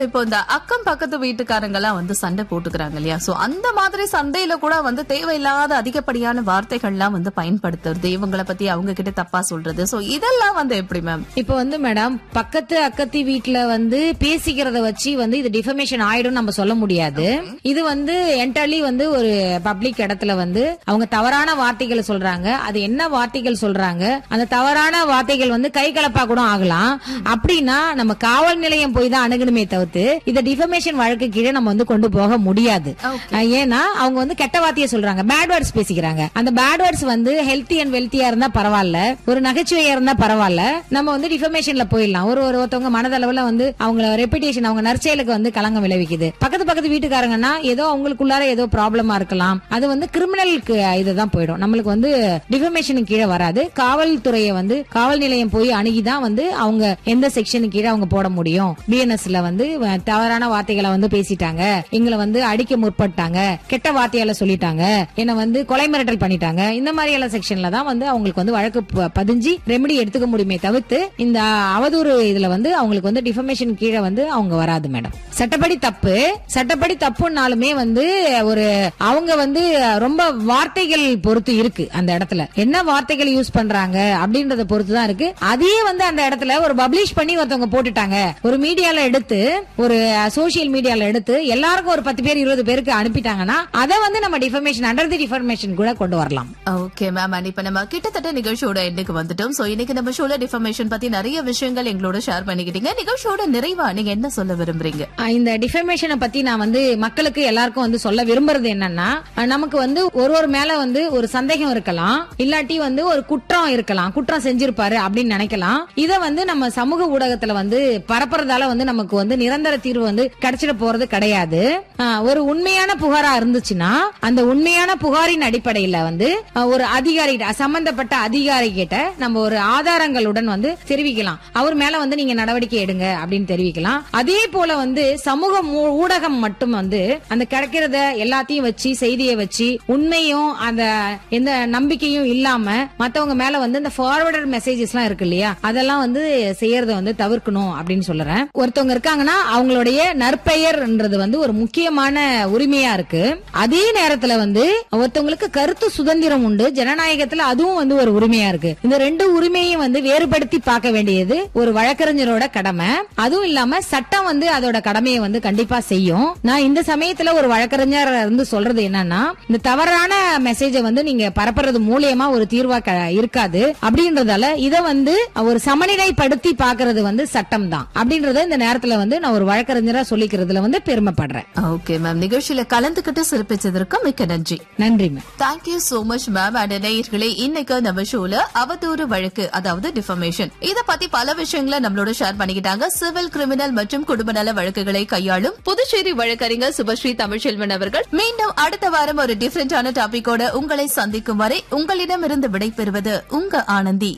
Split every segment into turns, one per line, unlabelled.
இப்போ இந்த அக்கம் பக்கத்து வீட்டுக்காரங்க எல்லாம் வந்து சண்டை போட்டுக்கிறாங்க இல்லையா சோ அந்த மாதிரி சண்டையில கூட வந்து தேவையில்லாத அதிகப்படியான வார்த்தைகள்லாம் வந்து பயன்படுத்துறது இவங்கள பத்தி அவங்க கிட்ட தப்பா சொல்றது சோ இதெல்லாம் வந்து எப்படி மேம்
இப்ப வந்து மேடம் பக்கத்து அக்கத்தி வீட்ல வந்து பேசிக்கிறத வச்சு வந்து இது டிஃபமேஷன் ஆயிடும் நம்ம சொல்ல முடியாது இது வந்து என்டர்லி வந்து ஒரு பப்ளிக் இடத்துல வந்து அவங்க தவறான வார்த்தைகளை சொல்றாங்க அது என்ன வார்த்தைகள் சொல்றாங்க அந்த தவறான வார்த்தைகள் வந்து கை கலப்பா கூட ஆகலாம் அப்படின்னா நம்ம காவல் நிலையம் போய் தான் அணுகணுமே தவிர்த்து இத டிஃபமேஷன் வழக்கு கீழே நம்ம வந்து கொண்டு போக முடியாது அஹ் ஏன்னா அவங்க வந்து கெட்ட வார்த்தையை சொல்றாங்க பேட் வேர்ட்ஸ் பேசிக்கிறாங்க அந்த பேட் வேர்ட்ஸ் வந்து ஹெல்த்தி அண்ட் வெல்த்தியா இருந்தா பரவாயில்ல ஒரு நகைச்சுவையா இருந்தா பரவாயில்ல நம்ம வந்து டிஃபமேஷன்ல போயிடலாம் ஒரு ஒரு ஒருத்தவங்க மனதளவுல வந்து அவங்க ரெப்புடேஷன் அவங்க நற்செயலுக்கு வந்து களங்கம் விளைவிக்குது பக்கத்து பக்கத்து வீட்டுக்காரங்கன்னா ஏதோ அவங்களுக்குள்ளார ஏதோ ப்ராப்ளமா இருக்கலாம் அது வந்து கிரிமினலுக்கு இதுதான் போயிடும் நம்மளுக்கு வந்து டிஃபமேஷனுக்கு கீழே வராது காவல்துறையை வந்து காவல் நிலையம் போய் அணுகிதான் வந்து அவங்க எந்த செக்ஷனுக்கு கீழே அவங்க போட முடியும் பிஎன்எஸ்ல வந்து வ- தவறான வார்த்தைகளை வந்து பேசிட்டாங்க எங்களை வந்து அடிக்க முற்பட்டாங்க கெட்ட வார்த்தையால சொல்லிட்டாங்க என்ன வந்து கொலை மிரட்டல் பண்ணிட்டாங்க இந்த மாதிரி எல்லாம் செக்ஷன்ல தான் வந்து அவங்களுக்கு வந்து வழக்கு ப- பதிஞ்சு ரெமெடி எடுத்துக்க முடியுமே தவிர்த்து இந்த அவதூறு இதுல வந்து அவங்களுக்கு வந்து டிஃபமேஷன் கீழே வந்து அவங்க வராது மேடம் சட்டப்படி தப்பு சட்டப்படி தப்புனாலுமே வந்து ஒரு அவங்க வந்து ரொம்ப வார்த்தைகள் பொறுத்து இருக்கு அந்த இடத்துல என்ன வார்த்தைகள் யூஸ் பண்றாங்க அப்படின்றத பொறுத்து தான் இருக்கு அதே வந்து அந்த இடத்துல ஒரு பப்ளிஷ் பண்ணி ஒருத்தவங்க போட்டுட்டாங்க ஒரு மீடியால எடுத்து ஒரு சோசியல் மீடியால எடுத்து எல்லாருக்கும் ஒரு பத்து பேர் இருபது பேருக்கு அனுப்பிட்டாங்கன்னா அதை வந்து நம்ம டிஃபர்மேஷன் அண்டர் தி டிஃபர்மேஷன் கூட கொண்டு வரலாம்
ஓகே மேம் அண்ட் இப்ப நம்ம கிட்டத்தட்ட நிகழ்ச்சியோட எண்டுக்கு வந்துட்டோம் சோ இன்னைக்கு நம்ம ஷோல டிஃபர்மேஷன் பத்தி நிறைய விஷயங்கள் எங்களோட ஷேர் பண்ணிக்கிட்டீங்க நிகழ்ச்சியோட நிறைவா நீங்க என்ன சொல்ல விரும்புறீங்க
அஹ் இந்த டிஃபர்மேஷனை பத்தி நான் வந்து மக்களுக்கு எல்லாருக்கும் வந்து சொல்ல விரும்புறது என்னன்னா அஹ் நமக்கு வந்து ஒரு ஒரு மேல வந்து ஒரு சந்தேகம் இருக்கலாம் இல்லாட்டி வந்து ஒரு குற்றம் இருக்கலாம் குற்றம் செஞ்சிருப்பாரு அப்படின்னு நினைக்கலாம் இத வந்து நம்ம சமூக ஊடகத்துல வந்து பரப்புறதால வந்து நமக்கு வந்து நிரந்தர தீர்வு வந்து கிடைச்சிட போறது கிடையாது அஹ் ஒரு உண்மையான புகாரா இருந்துச்சுன்னா அந்த உண்மையான புகாரின் அடிப்படையில வந்து அஹ் ஒரு அதிகாரி சம்பந்தப்பட்ட அதிகாரி கிட்ட நம்ம ஒரு ஆதாரங்களுடன் வந்து தெரிவிக்கலாம் அவர் மேல வந்து நீங்க நடவடிக்கை எடுங்க அப்படின்னு தெரிவிக்கலாம் அதே போல வந்து சமூக மூ- ஊடகம் மட்டும் வந்து அந்த கிடைக்கிறத எல்லாத்தையும் வச்சு செய்தியை வச்சு உண்மையும் அந்த எந்த நம்பிக்கையும் இல்லாம மத்தவங்க மேல வந்து இந்த ஃபார்வர்டர் மெசேஜஸ் எல்லாம் இருக்கு இல்லையா அதெல்லாம் வந்து செய்யறத வந்து தவிர்க்கணும் அப்படின்னு சொல்றேன் ஒருத்தவங்க இருக்காங்கன்னா அவங்களுடைய நற்பெயர்ன்றது வந்து ஒரு முக்கியமான உரிமையா இருக்கு அதே நேரத்துல வந்து ஒருத்தவங்களுக்கு கருத்து சுதந்திரம் உண்டு ஜனநாயகத்துல அதுவும் வந்து ஒரு உரிமையா இருக்கு இந்த ரெண்டு உரிமையும் வந்து வேறுபடுத்தி பார்க்க வேண்டியது ஒரு வழக்கறிஞரோட கடமை அதுவும் இல்லாம சட்டம் வந்து அதோட கடமையை வந்து கண்டிப்பா செய்யும் நான் இந்த சமயத்துல ஒரு வழக்கறிஞர் இருந்து சொல்றது என்னன்னா இந்த தவறான மெசேஜ வந்து நீங்க பரப்புறது மூலியமா ஒரு தீர்வா க- இருக்காது அப்படின்றதால இத வந்து ஒரு சமநிலைப்படுத்தி பாக்குறது வந்து சட்டம் தான் அப்படின்றத இந்த நேரத்துல வந்து நான் ஒரு வழக்கறிஞரா சொல்லிக்கிறதுல வந்து பெருமைப்படுறேன்
ஓகே மேம் நிகழ்ச்சியில கலந்துகிட்டு சிறப்பிச்சதற்கு மிக்க நன்றி
நன்றி ma'am
thank you so much ma'am and நேயர்களே இன்னைக்கு நம்ம ஷோல அவதூறு வழக்கு அதாவது டிஃபர்மேஷன் இத பத்தி பல விஷயங்களை நம்மளோட ஷேர் பண்ணிக்கிட்டாங்க சிவில் கிரிமினல் மற்றும் குடும்ப நல வழக்குகளை கையாளும் புதுச்சேரி வழக்கறிஞர் சுபஸ்ரீ தமிழ்ச்செல்வன் அவர்கள் மீண்டும் அடுத்த வாரம் ஒரு டிஃபரெண்டான டாபிக்கோட உங்களை சந்திக்கும் வரை உங்களிடமிருந்து விடைபெறுவது உங்க ஆனந்தி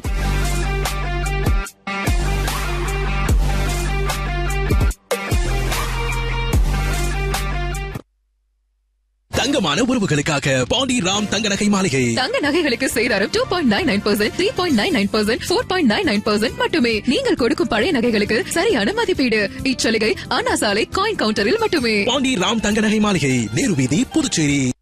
தங்கமான உறவுகளுக்காக பாண்டி ராம் தங்க நகை மாளிகை
தங்க நகைகளுக்கு சேதாரம் two point nine nine percent three point nine nine percent four point nine nine percent மட்டுமே நீங்கள் கொடுக்கும் பழைய நகைகளுக்கு சரியான மதிப்பீடு இச்சலுகை அண்ணா சாலை காயின் கவுண்டரில் மட்டுமே
பாண்டி ராம் தங்க நகை மாளிகை நேரு வீதி புதுச்சேரி